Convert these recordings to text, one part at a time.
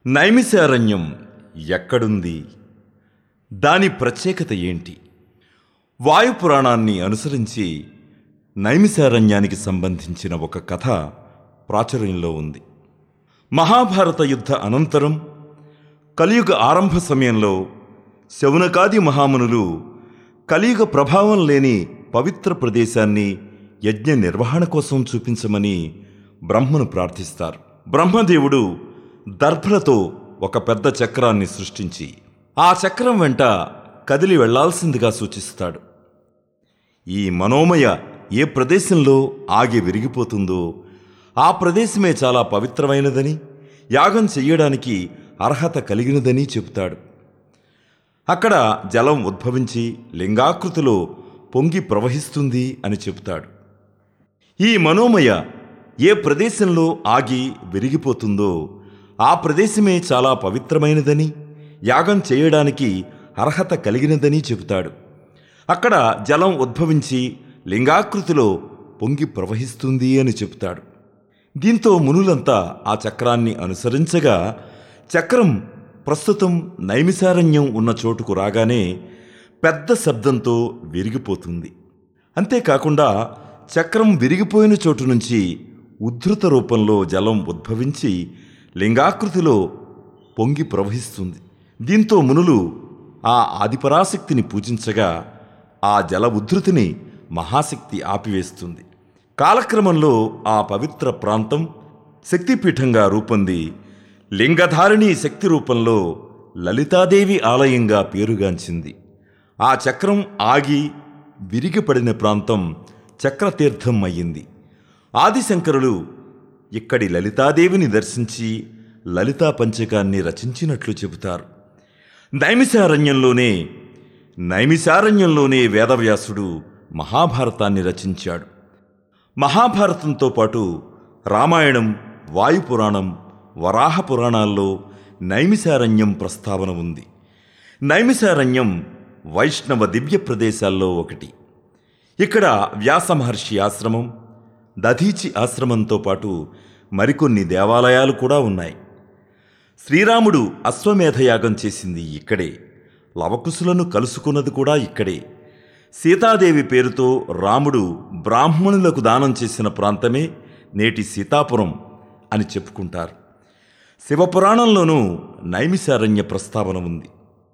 నైమిసారణ్యం ఎక్కడుంది దాని ప్రత్యేకత ఏంటి వాయుపురాణాన్ని అనుసరించి నైమిసారణ్యానికి సంబంధించిన ఒక కథ ప్రాచుర్యంలో ఉంది మహాభారత యుద్ధ అనంతరం కలియుగ ఆరంభ సమయంలో శౌనకాది మహామునులు కలియుగ ప్రభావం లేని పవిత్ర ప్రదేశాన్ని యజ్ఞ నిర్వహణ కోసం చూపించమని బ్రహ్మను ప్రార్థిస్తారు బ్రహ్మదేవుడు దర్భలతో ఒక పెద్ద చక్రాన్ని సృష్టించి ఆ చక్రం వెంట కదిలి వెళ్లాల్సిందిగా సూచిస్తాడు ఈ మనోమయ ఏ ప్రదేశంలో ఆగి విరిగిపోతుందో ఆ ప్రదేశమే చాలా పవిత్రమైనదని యాగం చెయ్యడానికి అర్హత కలిగినదని చెబుతాడు అక్కడ జలం ఉద్భవించి లింగాకృతిలో పొంగి ప్రవహిస్తుంది అని చెబుతాడు ఈ మనోమయ ఏ ప్రదేశంలో ఆగి విరిగిపోతుందో ఆ ప్రదేశమే చాలా పవిత్రమైనదని యాగం చేయడానికి అర్హత కలిగినదని చెబుతాడు అక్కడ జలం ఉద్భవించి లింగాకృతిలో పొంగి ప్రవహిస్తుంది అని చెబుతాడు దీంతో మునులంతా ఆ చక్రాన్ని అనుసరించగా చక్రం ప్రస్తుతం నైమిసారణ్యం ఉన్న చోటుకు రాగానే పెద్ద శబ్దంతో విరిగిపోతుంది అంతేకాకుండా చక్రం విరిగిపోయిన చోటు నుంచి ఉద్ధృత రూపంలో జలం ఉద్భవించి లింగాకృతిలో పొంగి ప్రవహిస్తుంది దీంతో మునులు ఆ ఆదిపరాశక్తిని పూజించగా ఆ జల ఉద్ధృతిని మహాశక్తి ఆపివేస్తుంది కాలక్రమంలో ఆ పవిత్ర ప్రాంతం శక్తిపీఠంగా రూపొంది లింగధారిణి శక్తి రూపంలో లలితాదేవి ఆలయంగా పేరుగాంచింది ఆ చక్రం ఆగి విరిగిపడిన ప్రాంతం చక్రతీర్థం అయ్యింది ఆదిశంకరులు ఇక్కడి లలితాదేవిని దర్శించి లలితా పంచకాన్ని రచించినట్లు చెబుతారు నైమిసారణ్యంలోనే నైమిసారణ్యంలోనే వేదవ్యాసుడు మహాభారతాన్ని రచించాడు మహాభారతంతో పాటు రామాయణం వాయుపురాణం వరాహ పురాణాల్లో నైమిసారణ్యం ప్రస్తావన ఉంది నైమిసారణ్యం వైష్ణవ దివ్య ప్రదేశాల్లో ఒకటి ఇక్కడ వ్యాస మహర్షి ఆశ్రమం దధీచి ఆశ్రమంతో పాటు మరికొన్ని దేవాలయాలు కూడా ఉన్నాయి శ్రీరాముడు అశ్వమేధయాగం చేసింది ఇక్కడే లవకుశులను కలుసుకున్నది కూడా ఇక్కడే సీతాదేవి పేరుతో రాముడు బ్రాహ్మణులకు దానం చేసిన ప్రాంతమే నేటి సీతాపురం అని చెప్పుకుంటారు శివపురాణంలోనూ నైమిసారణ్య ప్రస్తావన ఉంది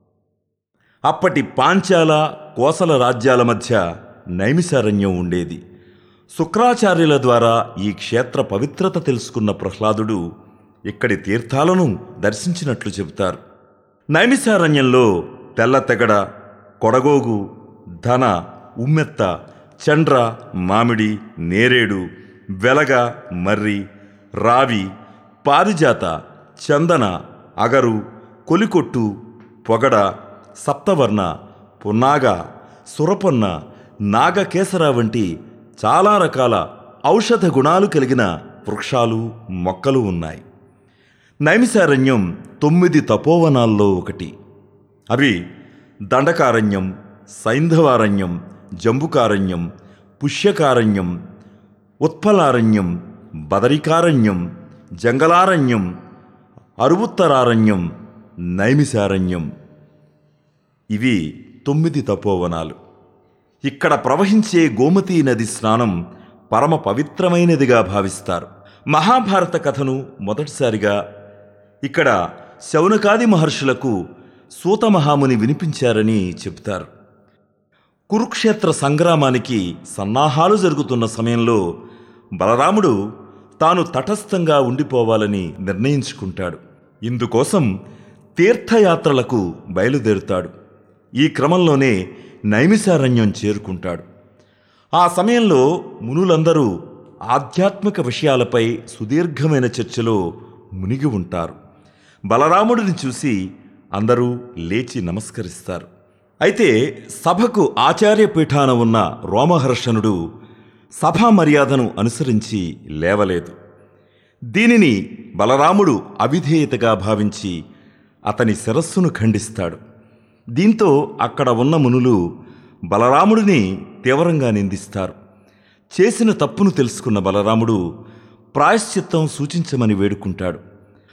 అప్పటి పాంచాల కోసల రాజ్యాల మధ్య నైమిసారణ్యం ఉండేది శుక్రాచార్యుల ద్వారా ఈ క్షేత్ర పవిత్రత తెలుసుకున్న ప్రహ్లాదుడు ఇక్కడి తీర్థాలను దర్శించినట్లు చెబుతారు నైమిసారణ్యంలో తెల్లతెగడ కొడగోగు ధన ఉమ్మెత్త చండ్ర మామిడి నేరేడు వెలగ మర్రి రావి పారిజాత చందన అగరు కొలికొట్టు పొగడ సప్తవర్ణ పున్నాగ సురపొన్న నాగకేసర వంటి చాలా రకాల ఔషధ గుణాలు కలిగిన వృక్షాలు మొక్కలు ఉన్నాయి నైమిసారణ్యం తొమ్మిది తపోవనాల్లో ఒకటి అవి దండకారణ్యం సైంధవారణ్యం జంబుకారణ్యం పుష్యకారణ్యం ఉత్పలారణ్యం బదరికారణ్యం జంగలారణ్యం అరువుత్తరారణ్యం నైమిసారణ్యం ఇవి తొమ్మిది తపోవనాలు ఇక్కడ ప్రవహించే గోమతీ నది స్నానం పరమ పవిత్రమైనదిగా భావిస్తారు మహాభారత కథను మొదటిసారిగా ఇక్కడ శౌనకాది మహర్షులకు సూత మహాముని వినిపించారని చెబుతారు కురుక్షేత్ర సంగ్రామానికి సన్నాహాలు జరుగుతున్న సమయంలో బలరాముడు తాను తటస్థంగా ఉండిపోవాలని నిర్ణయించుకుంటాడు ఇందుకోసం తీర్థయాత్రలకు బయలుదేరుతాడు ఈ క్రమంలోనే నైమిసారణ్యం చేరుకుంటాడు ఆ సమయంలో మునులందరూ ఆధ్యాత్మిక విషయాలపై సుదీర్ఘమైన చర్చలో మునిగి ఉంటారు బలరాముడిని చూసి అందరూ లేచి నమస్కరిస్తారు అయితే సభకు ఆచార్యపీఠాన ఉన్న రోమహర్షణుడు సభా మర్యాదను అనుసరించి లేవలేదు దీనిని బలరాముడు అవిధేయతగా భావించి అతని శిరస్సును ఖండిస్తాడు దీంతో అక్కడ ఉన్న మునులు బలరాముడిని తీవ్రంగా నిందిస్తారు చేసిన తప్పును తెలుసుకున్న బలరాముడు ప్రాయశ్చిత్తం సూచించమని వేడుకుంటాడు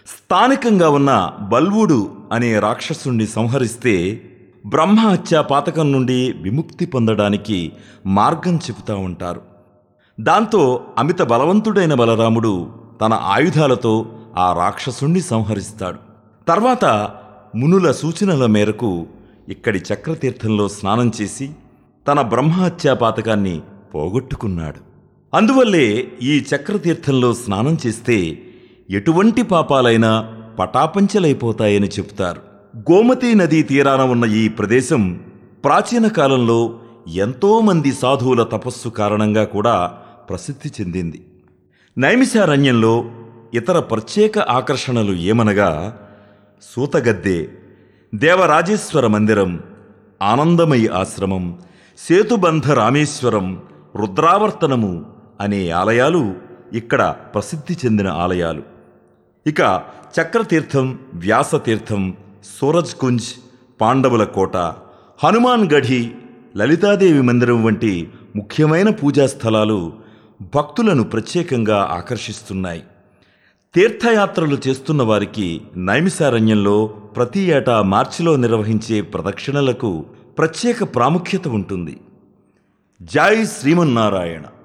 స్థానికంగా ఉన్న బల్వుడు అనే రాక్షసుణ్ణి సంహరిస్తే బ్రహ్మహత్య పాతకం నుండి విముక్తి పొందడానికి మార్గం చెబుతా ఉంటారు దాంతో అమిత బలవంతుడైన బలరాముడు తన ఆయుధాలతో ఆ రాక్షసుణ్ణి సంహరిస్తాడు తర్వాత మునుల సూచనల మేరకు ఇక్కడి చక్రతీర్థంలో స్నానం చేసి తన బ్రహ్మహత్యా పాతకాన్ని పోగొట్టుకున్నాడు అందువల్లే ఈ చక్రతీర్థంలో స్నానం చేస్తే ఎటువంటి పాపాలైనా పటాపంచలైపోతాయని చెబుతారు గోమతీ నదీ తీరాన ఉన్న ఈ ప్రదేశం ప్రాచీన కాలంలో ఎంతో మంది సాధువుల తపస్సు కారణంగా కూడా ప్రసిద్ధి చెందింది నైమిషారణ్యంలో ఇతర ప్రత్యేక ఆకర్షణలు ఏమనగా సూతగద్దె దేవరాజేశ్వర మందిరం ఆనందమయి ఆశ్రమం సేతుబంధ రామేశ్వరం రుద్రావర్తనము అనే ఆలయాలు ఇక్కడ ప్రసిద్ధి చెందిన ఆలయాలు ఇక చక్రతీర్థం వ్యాసతీర్థం సూరజ్ కుంజ్ పాండవుల కోట హనుమాన్ గఢి లలితాదేవి మందిరం వంటి ముఖ్యమైన పూజా స్థలాలు భక్తులను ప్రత్యేకంగా ఆకర్షిస్తున్నాయి తీర్థయాత్రలు చేస్తున్న వారికి నైమిసారణ్యంలో ప్రతి ఏటా మార్చిలో నిర్వహించే ప్రదక్షిణలకు ప్రత్యేక ప్రాముఖ్యత ఉంటుంది జై శ్రీమన్నారాయణ